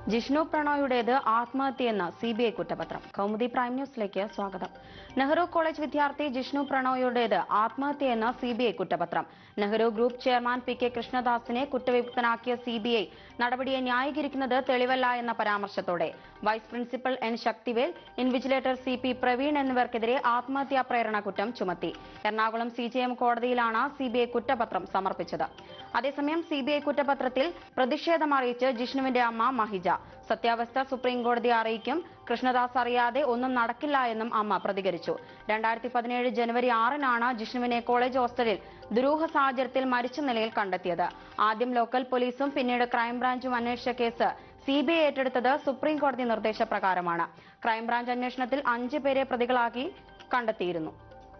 ജിഷ്ണു പ്രണോയുടേത് ആത്മഹത്യയെന്ന് C B I കുറ്റപത്രം കൗമുദി പ്രൈം ന്യൂസിലേക്ക് സ്വാഗതം നെഹ്റു കോളേജ് വിദ്യാർത്ഥി ജിഷ്ണു പ്രണോയുടേത് ആത്മഹത്യയെന്ന് സി ബി ഐ കുറ്റപത്രം Nehru group chairman P K കൃഷ്ണദാസിനെ കുറ്റവിമുക്തനാക്കിയ സി ബി ഐ നടപടിയെ ന്യായീകരിക്കുന്നത് തെളിവല്ല എന്ന പരാമർശത്തോടെ vice principal N Sakthivel invigilator C P Praveen എന്നിവർക്കെതിരെ ആത്മഹത്യാ പ്രേരണ കുറ്റം ചുമത്തി എറണാകുളം സി ജെ എം കോടതിയിലാണ് സി ബി ഐ കുറ്റപത്രം സമർപ്പിച്ചത് അതേസമയം സി ബി ഐ കുറ്റപത്രത്തിൽ പ്രതിഷേധം അറിയിച്ച് ജിഷ്ണുവിന്റെ അമ്മ മഹിജ സത്യാവസ്ഥ സുപ്രീം കോടതിയെ അറിയിക്കും കൃഷ്ണദാസ് അറിയാതെ ഒന്നും നടക്കില്ല എന്നും അമ്മ പ്രതികരിച്ചു രണ്ടായിരത്തി പതിനേഴ് ജനുവരി ആറിനാണ് ജിഷ്ണുവിനെ കോളേജ് ഹോസ്റ്റലിൽ ദുരൂഹ സാഹചര്യത്തിൽ മരിച്ച നിലയിൽ കണ്ടെത്തിയത് ആദ്യം ലോക്കൽ പോലീസും പിന്നീട് ക്രൈംബ്രാഞ്ചും അന്വേഷിച്ച കേസ് സി ബി ഐ ഏറ്റെടുത്തത് സുപ്രീം കോടതി നിർദ്ദേശപ്രകാരമാണ് ക്രൈംബ്രാഞ്ച് അന്വേഷണത്തിൽ അഞ്ച് പേരെ പ്രതികളാക്കി കണ്ടെത്തിയിരുന്നു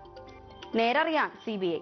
നേരറിയാൻ സി ബി ഐ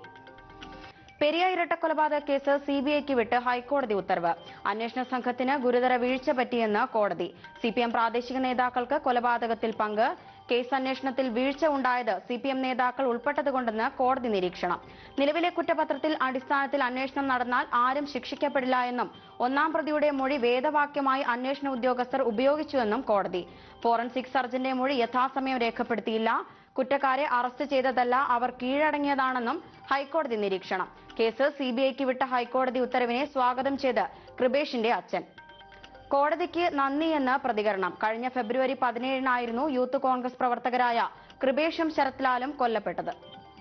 പെരിയ ഇരട്ടക്കൊലപാതക കേസ് സി ബി ഐക്ക് വിട്ട് ഹൈക്കോടതി ഉത്തരവ് അന്വേഷണ സംഘത്തിന് ഗുരുതര വീഴ്ച പറ്റിയെന്ന് കോടതി സി പി എം പ്രാദേശിക നേതാക്കൾക്ക് കൊലപാതകത്തിൽ പങ്ക് കേസ് അന്വേഷണത്തിൽ വീഴ്ച ഉണ്ടായത് സി പി എം നേതാക്കൾ ഉൾപ്പെട്ടതുകൊണ്ടെന്ന് കോടതി നിരീക്ഷണം നിലവിലെ കുറ്റപത്രത്തിൽ അടിസ്ഥാനത്തിൽ അന്വേഷണം നടന്നാൽ ആരും ശിക്ഷിക്കപ്പെടില്ല എന്നും ഒന്നാം പ്രതിയുടെ മൊഴി വേദവാക്യമായി അന്വേഷണ ഉദ്യോഗസ്ഥർ ഉപയോഗിച്ചുവെന്നും കോടതി ഫോറൻസിക് സർജന്റെ മൊഴി യഥാസമയം രേഖപ്പെടുത്തിയില്ല കുറ്റക്കാരെ അറസ്റ്റ് ചെയ്തതല്ല അവർ കീഴടങ്ങിയതാണെന്നും ഹൈക്കോടതി നിരീക്ഷണം കേസ് സിബിഐക്ക് വിട്ട ഹൈക്കോടതി ഉത്തരവിനെ സ്വാഗതം ചെയ്ത് കൃപേഷിന്റെ അച്ഛൻ കോടതിക്ക് നന്ദിയെന്ന് പ്രതികരണം കഴിഞ്ഞ ഫെബ്രുവരി പതിനേഴിനായിരുന്നു യൂത്ത് കോൺഗ്രസ് പ്രവർത്തകരായ കൃപേഷും ശരത്ലാലും കൊല്ലപ്പെട്ടത്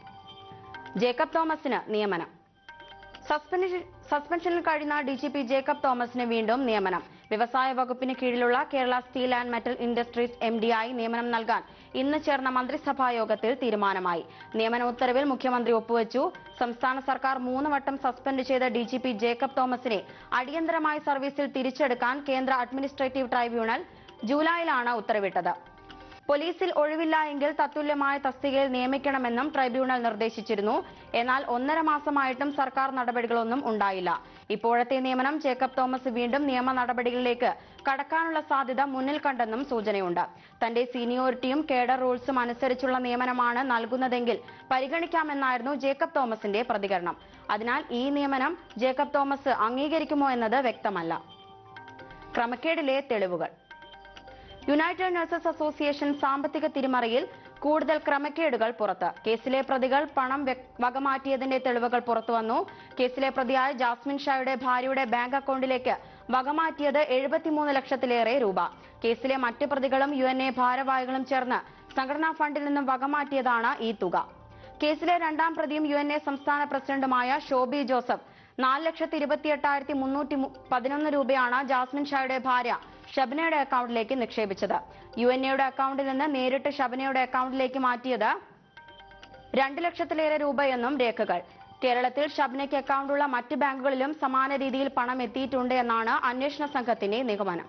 ജേക്കബ് തോമസിന് നിയമനം സസ്പെൻഷൻ സസ്പെൻഷനിൽ കഴിയുന്ന ഡി ജി പി ജേക്കബ് തോമസിന് വീണ്ടും നിയമനം വ്യവസായ വകുപ്പിന് കീഴിലുള്ള Kerala steel and metal industries M ആയി നിയമനം നൽകാൻ ഇന്ന് ചേർന്ന മന്ത്രിസഭാ യോഗത്തിൽ തീരുമാനമായി നിയമന ഉത്തരവിൽ മുഖ്യമന്ത്രി ഒപ്പുവച്ചു സംസ്ഥാന സർക്കാർ മൂന്ന് വട്ടം സസ്പെൻഡ് ചെയ്ത ഡി ജി പി ജേക്കബ് തോമസിനെ അടിയന്തരമായി സർവീസിൽ തിരിച്ചെടുക്കാൻ കേന്ദ്ര അഡ്മിനിസ്ട്രേറ്റീവ് ട്രൈബ്യൂണൽ ജൂലൈയിലാണ് ഉത്തരവിട്ടത് പോലീസിൽ ഒഴിവില്ല എങ്കിൽ തത്തുല്യമായ തസ്തികയിൽ നിയമിക്കണമെന്നും ട്രൈബ്യൂണൽ നിർദ്ദേശിച്ചിരുന്നു എന്നാൽ ഒന്നര മാസമായിട്ടും സർക്കാർ നടപടികളൊന്നും ഉണ്ടായില്ല ഇപ്പോഴത്തെ നിയമനം ജേക്കബ് തോമസ് വീണ്ടും നിയമ നടപടികളിലേക്ക് കടക്കാനുള്ള സാധ്യത മുന്നിൽ കണ്ടെന്നും സൂചനയുണ്ട് തന്റെ സീനിയോറിറ്റിയും കേഡർ റൂൾസും അനുസരിച്ചുള്ള നിയമനമാണ് നൽകുന്നതെങ്കിൽ പരിഗണിക്കാമെന്നായിരുന്നു ജേക്കബ് തോമസിന്റെ പ്രതികരണം അതിനാൽ ഈ നിയമനം ജേക്കബ് തോമസ് അംഗീകരിക്കുമോ എന്നത് വ്യക്തമല്ല ക്രമക്കേടിലെ തെളിവുകൾ യുണൈറ്റഡ് നഴ്സസ് അസോസിയേഷൻ സാമ്പത്തിക തിരിമറിയിൽ കൂടുതൽ ക്രമക്കേടുകൾ പുറത്ത് കേസിലെ പ്രതികൾ പണം വ്യ- വകമാറ്റിയതിന്റെ തെളിവുകൾ പുറത്തുവന്നു കേസിലെ പ്രതിയായ ജാസ്മിൻ ഷായുടെ ഭാര്യയുടെ ബാങ്ക് അക്കൗണ്ടിലേക്ക് വകമാറ്റിയത് എഴുപത്തിമൂന്ന് ലക്ഷത്തിലേറെ രൂപ കേസിലെ മറ്റ് പ്രതികളും യു എൻ എ ഭാരവാഹികളും ചേർന്ന് സംഘടനാ ഫണ്ടിൽ നിന്നും വകമാറ്റിയതാണ് ഈ തുക കേസിലെ രണ്ടാം പ്രതിയും യു എൻ എ സംസ്ഥാന പ്രസിഡന്റുമായ ഷോബി ജോസഫ് നാല് ലക്ഷത്തി ഇരുപത്തി എട്ടായിരത്തി മുന്നൂറ്റി മു- പതിനൊന്ന് രൂപയാണ് ജാസ്മിൻ ഷായുടെ ഭാര്യ ഷബനയുടെ അക്കൗണ്ടിലേക്ക് നിക്ഷേപിച്ചത് യു എൻ എയുടെ അക്കൗണ്ടിൽ നിന്ന് നേരിട്ട് ഷബനയുടെ അക്കൗണ്ടിലേക്ക് മാറ്റിയത് രണ്ട് ലക്ഷത്തിലേറെ രൂപയെന്നും രേഖകൾ കേരളത്തിൽ ഷബ്നയ്ക്ക് അക്കൗണ്ടുള്ള മറ്റ് ബാങ്കുകളിലും സമാന രീതിയിൽ പണം എത്തിയിട്ടുണ്ട് എന്നാണ് അന്വേഷണ സംഘത്തിന്റെ നിഗമനം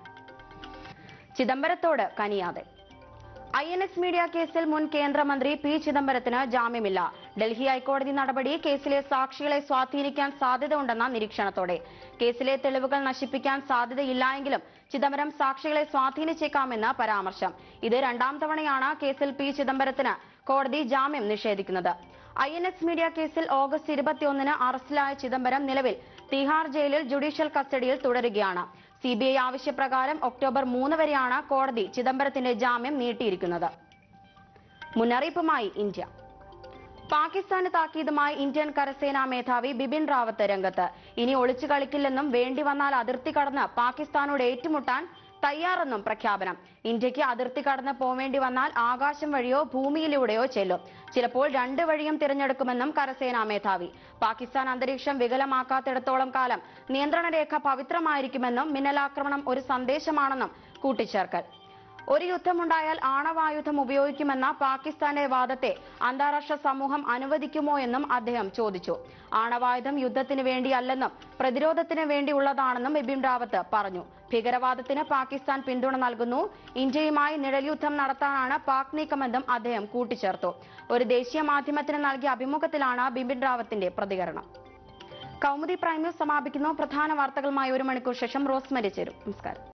ചിദംബരത്തോട് കനിയാതെ ഐ എൻ എക്സ് മീഡിയ കേസിൽ മുൻ കേന്ദ്രമന്ത്രി പി ചിദംബരത്തിന് ജാമ്യമില്ല ഡൽഹി ഹൈക്കോടതി നടപടി കേസിലെ സാക്ഷികളെ സ്വാധീനിക്കാൻ സാധ്യതയുണ്ടെന്ന നിരീക്ഷണത്തോടെ കേസിലെ തെളിവുകൾ നശിപ്പിക്കാൻ സാധ്യതയില്ലായെങ്കിലും ചിദംബരം സാക്ഷികളെ സ്വാധീനിച്ചേക്കാമെന്ന് പരാമർശം ഇത് രണ്ടാം തവണയാണ് കേസിൽ പി ചിദംബരത്തിന് കോടതി ജാമ്യം നിഷേധിക്കുന്നത് ഐ എൻ എക്സ് മീഡിയ കേസിൽ ഓഗസ്റ്റ് ഇരുപത്തിയൊന്നിന് അറസ്റ്റിലായ ചിദംബരം നിലവിൽ തിഹാർ ജയിലിൽ ജുഡീഷ്യൽ കസ്റ്റഡിയിൽ തുടരുകയാണ് സിബിഐ ആവശ്യപ്രകാരം ഒക്ടോബർ മൂന്ന് വരെയാണ് കോടതി ചിദംബരത്തിന്റെ ജാമ്യം നീട്ടിയിരിക്കുന്നത് മുന്നറിയിപ്പുമായി ഇന്ത്യ പാകിസ്ഥാന് താക്കീതുമായി ഇന്ത്യൻ കരസേനാ മേധാവി ബിപിൻ റാവത്ത് രംഗത്ത് ഇനി ഒളിച്ചു കളിക്കില്ലെന്നും വേണ്ടി വന്നാൽ അതിർത്തി കടന്ന് പാകിസ്ഥാനോട് ഏറ്റുമുട്ടാൻ തയ്യാറെന്നും പ്രഖ്യാപനം ഇന്ത്യക്ക് അതിർത്തി കടന്ന് പോവേണ്ടി വന്നാൽ ആകാശം വഴിയോ ഭൂമിയിലൂടെയോ ചെല്ലും ചിലപ്പോൾ രണ്ട് വഴിയും തിരഞ്ഞെടുക്കുമെന്നും കരസേനാ മേധാവി പാകിസ്ഥാൻ അന്തരീക്ഷം വികലമാക്കാത്തിടത്തോളം കാലം നിയന്ത്രണ രേഖ പവിത്രമായിരിക്കുമെന്നും മിന്നലാക്രമണം ഒരു സന്ദേശമാണെന്നും കൂട്ടിച്ചേർക്കൽ ഒരു യുദ്ധമുണ്ടായാൽ ആണവായുധം ഉപയോഗിക്കുമെന്ന പാകിസ്ഥാന്റെ വാദത്തെ അന്താരാഷ്ട്ര സമൂഹം അനുവദിക്കുമോ എന്നും അദ്ദേഹം ചോദിച്ചു ആണവായുധം യുദ്ധത്തിന് വേണ്ടിയല്ലെന്നും പ്രതിരോധത്തിന് വേണ്ടിയുള്ളതാണെന്നും ബിപിൻ റാവത്ത് പറഞ്ഞു ഭീകരവാദത്തിന് പാകിസ്ഥാൻ പിന്തുണ നൽകുന്നു ഇന്ത്യയുമായി നിഴൽയുദ്ധം നടത്താനാണ് പാക് നീക്കമെന്നും അദ്ദേഹം കൂട്ടിച്ചേർത്തു ഒരു ദേശീയ മാധ്യമത്തിന് നൽകിയ അഭിമുഖത്തിലാണ് ബിപിൻ റാവത്തിന്റെ പ്രതികരണം കൗമുദി പ്രൈം ന്യൂസ് സമാപിക്കുന്നു പ്രധാന വാർത്തകളുമായി ഒരു മണിക്കൂർ ശേഷം റോസ്മരി ചേരും നമസ്കാരം